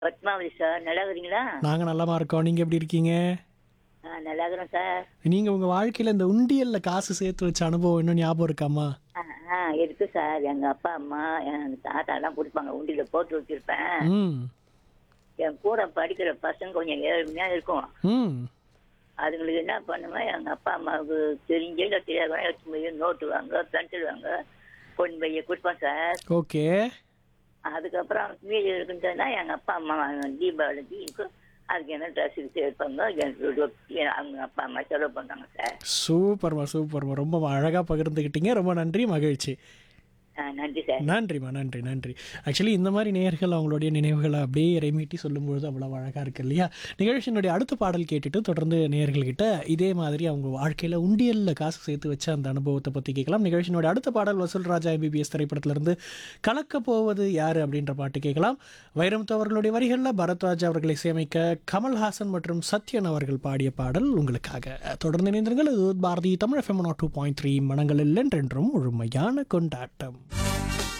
Padmavathi sir நல்லா இருக்கிறீங்களா நாங்கள் நலமா இருக்கோம் நீங்கள் எப்படி இருக்கீங்க ஆ நல்லா இருக்கிறோம் சார் நீங்கள் உங்கள் வாழ்க்கையில் இந்த உண்டியலில் காசு சேர்த்து வச்ச அனுபவம் இன்னும் ஞாபகம் இருக்காமா ஆ ஆ இருக்கு சார் எங்க அப்பா அம்மா எங்க தாத்தா எல்லாம் கொடுப்பாங்க உண்டியில போட்டு வச்சிருப்பேன் ம் என் கூட படிக்கிற பசங்க கொஞ்சம் ஏழ்மையா இருக்கும் ம் அதுங்களுக்கு என்ன பண்ணுவேன் எங்க அப்பா அம்மாவுக்கு தெரிஞ்சே இல்லை தெரியாத எடுத்து போய் நோட்டு வாங்க பென்சில் வாங்க கொண்டு போய் கொடுப்பேன் சார் ஓகே அதுக்கப்புறம் மீதி இருக்குன்னா எங்க அப்பா அம்மா தீபாவளிக்கு இருக்கும் அதுக்கு என்ன ட்ரெஸ் எடுப்பாங்க எனக்கு அவங்க அப்பா அம்மா செலவு பண்ணாங்க சார் சூப்பர்மா சூப்பர்மா ரொம்ப அழகாக பகிர்ந்துக்கிட்டீங்க ரொம்ப நன்றி மகிழ்ச்சி ஆ நன்றி சார் நன்றிம்மா நன்றி நன்றி ஆக்சுவலி இந்த மாதிரி நேயர்கள் அவங்களுடைய நினைவுகளை அப்படியே இறைமீட்டி சொல்லும்பொழுது அவ்வளோ அழகாக இருக்கு இல்லையா நிகழ்ச்சியினுடைய அடுத்த பாடல் கேட்டுட்டு தொடர்ந்து நேயர்கள்கிட்ட இதே மாதிரி அவங்க வாழ்க்கையில் உண்டியலில் காசு சேர்த்து வச்ச அந்த அனுபவத்தை பற்றி கேட்கலாம் நிகழ்ச்சியினுடைய அடுத்த பாடல் வசூல் ராஜா எம்பிபிஎஸ் திரைப்படத்திலிருந்து கலக்க போவது யார் அப்படின்ற பாட்டு கேட்கலாம் வைரமுத்து அவர்களுடைய வரிகளில் பரத்வாஜ் அவர்களை இசையமைக்க கமல்ஹாசன் மற்றும் சத்யன் அவர்கள் பாடிய பாடல் உங்களுக்காக தொடர்ந்து இணைந்திருங்கள் இது Bharathi Tamil FM two point three மனங்களில் என்றென்றும் முழுமையான கொண்டாட்டம்